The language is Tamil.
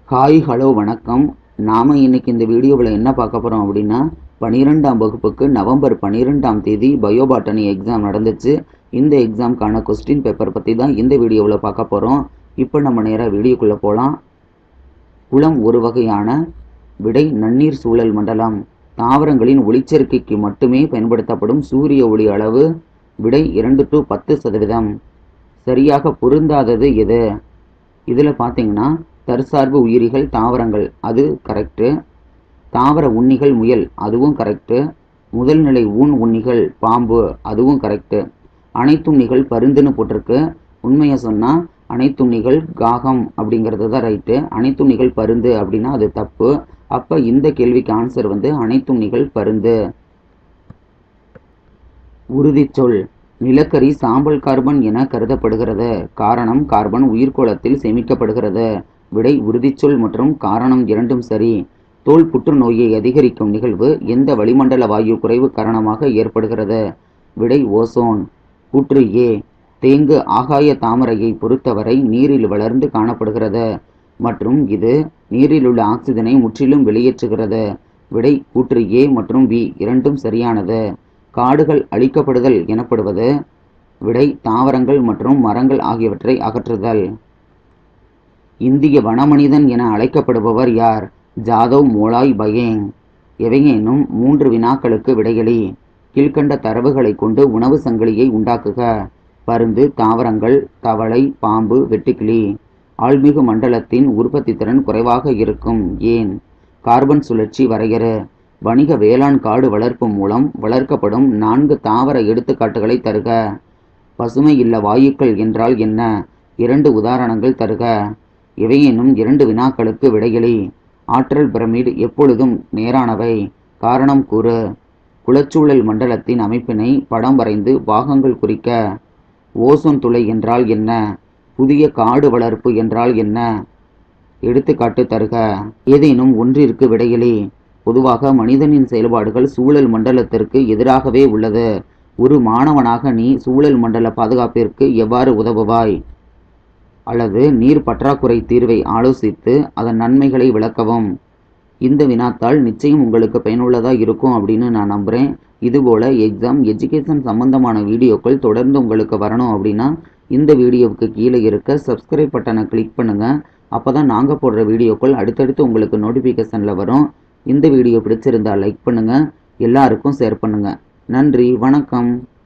ஹாய் ஹலோ வணக்கம் நாம் இன்னைக்கு இந்த வீடியோவில் என்ன பார்க்க போகிறோம் அப்படின்னா பன்னிரெண்டாம் வகுப்புக்கு நவம்பர் பன்னிரெண்டாம் தேதி பயோபாட்டனி எக்ஸாம் நடந்துச்சு இந்த எக்ஸாம்க்கான கொஸ்டின் பேப்பர் பற்றி தான் இந்த வீடியோவில் பார்க்க போகிறோம் இப்போ நம்ம நேராக வீடியோக்குள்ளே போகலாம் குளம் ஒரு வகையான விடை நன்னீர் சூழல் மண்டலம் தாவரங்களின் ஒளிச்சேர்க்கைக்கு மட்டுமே பயன்படுத்தப்படும் சூரிய ஒளி அளவு விடை இரண்டு டு பத்து சதவீதம் சரியாக பொருந்தாதது எது இதில் பார்த்தீங்கன்னா தற்சார்பு உயிரிகள் தாவரங்கள் அது கரெக்டு தாவர உண்ணிகள் முயல் அதுவும் கரெக்டு முதல் நிலை ஊன் உண்ணிகள் பாம்பு அதுவும் கரெக்டு அனைத்துண்ணிகள் பருந்துன்னு போட்டிருக்கு உண்மையை சொன்னால் அனைத்துண்ணிகள் காகம் அப்படிங்கிறது தான் ரைட்டு அனைத்துண்ணிகள் பருந்து அப்படின்னா அது தப்பு அப்போ இந்த கேள்விக்கு ஆன்சர் வந்து அனைத்துண்ணிகள் பருந்து உறுதிச்சொல் நிலக்கரி சாம்பல் கார்பன் என கருதப்படுகிறது காரணம் கார்பன் உயிர்கோளத்தில் சேமிக்கப்படுகிறது விடை உறுதிச்சொல் மற்றும் காரணம் இரண்டும் சரி தோல் புற்றுநோயை அதிகரிக்கும் நிகழ்வு எந்த வளிமண்டல வாயு குறைவு காரணமாக ஏற்படுகிறது விடை ஓசோன் கூற்று ஏ தேங்கு ஆகாய தாமரையை பொறுத்தவரை நீரில் வளர்ந்து காணப்படுகிறது மற்றும் இது நீரில் உள்ள ஆக்சிஜனை முற்றிலும் வெளியேற்றுகிறது விடை கூற்று ஏ மற்றும் பி இரண்டும் சரியானது காடுகள் அழிக்கப்படுதல் எனப்படுவது விடை தாவரங்கள் மற்றும் மரங்கள் ஆகியவற்றை அகற்றுதல் இந்திய வனமனிதன் என அழைக்கப்படுபவர் யார் ஜாதவ் மோலாய் பகேங் எவையேனும் மூன்று வினாக்களுக்கு விடைகளி கீழ்கண்ட தரவுகளை கொண்டு உணவு சங்கிலியை உண்டாக்குக பருந்து தாவரங்கள் தவளை பாம்பு வெட்டுக்கிளி ஆழ்மிகு மண்டலத்தின் உற்பத்தி திறன் குறைவாக இருக்கும் ஏன் கார்பன் சுழற்சி வரையறு வணிக வேளாண் காடு வளர்ப்பு மூலம் வளர்க்கப்படும் நான்கு தாவர எடுத்துக்காட்டுகளை தருக பசுமை இல்ல வாயுக்கள் என்றால் என்ன இரண்டு உதாரணங்கள் தருக இவையேனும் இரண்டு வினாக்களுக்கு விடைகளி ஆற்றல் பிரமிட் எப்பொழுதும் நேரானவை காரணம் கூறு குளச்சூழல் மண்டலத்தின் அமைப்பினை படம் வரைந்து பாகங்கள் குறிக்க ஓசோன் துளை என்றால் என்ன புதிய காடு வளர்ப்பு என்றால் என்ன எடுத்துக்காட்டு தருக ஏதேனும் ஒன்றிற்கு விடையிலே பொதுவாக மனிதனின் செயல்பாடுகள் சூழல் மண்டலத்திற்கு எதிராகவே உள்ளது ஒரு மாணவனாக நீ சூழல் மண்டல பாதுகாப்பிற்கு எவ்வாறு உதவுவாய் அல்லது நீர் பற்றாக்குறை தீர்வை ஆலோசித்து அதன் நன்மைகளை விளக்கவும் இந்த வினாத்தால் நிச்சயம் உங்களுக்கு பயனுள்ளதாக இருக்கும் அப்படின்னு நான் நம்புகிறேன் இதுபோல் எக்ஸாம் எஜுகேஷன் சம்மந்தமான வீடியோக்கள் தொடர்ந்து உங்களுக்கு வரணும் அப்படின்னா இந்த வீடியோவுக்கு கீழே இருக்க சப்ஸ்கிரைப் பட்டனை கிளிக் பண்ணுங்கள் அப்போ தான் நாங்கள் போடுற வீடியோக்கள் அடுத்தடுத்து உங்களுக்கு நோட்டிஃபிகேஷனில் வரும் இந்த வீடியோ பிடிச்சிருந்தால் லைக் பண்ணுங்கள் எல்லாருக்கும் ஷேர் பண்ணுங்கள் நன்றி வணக்கம்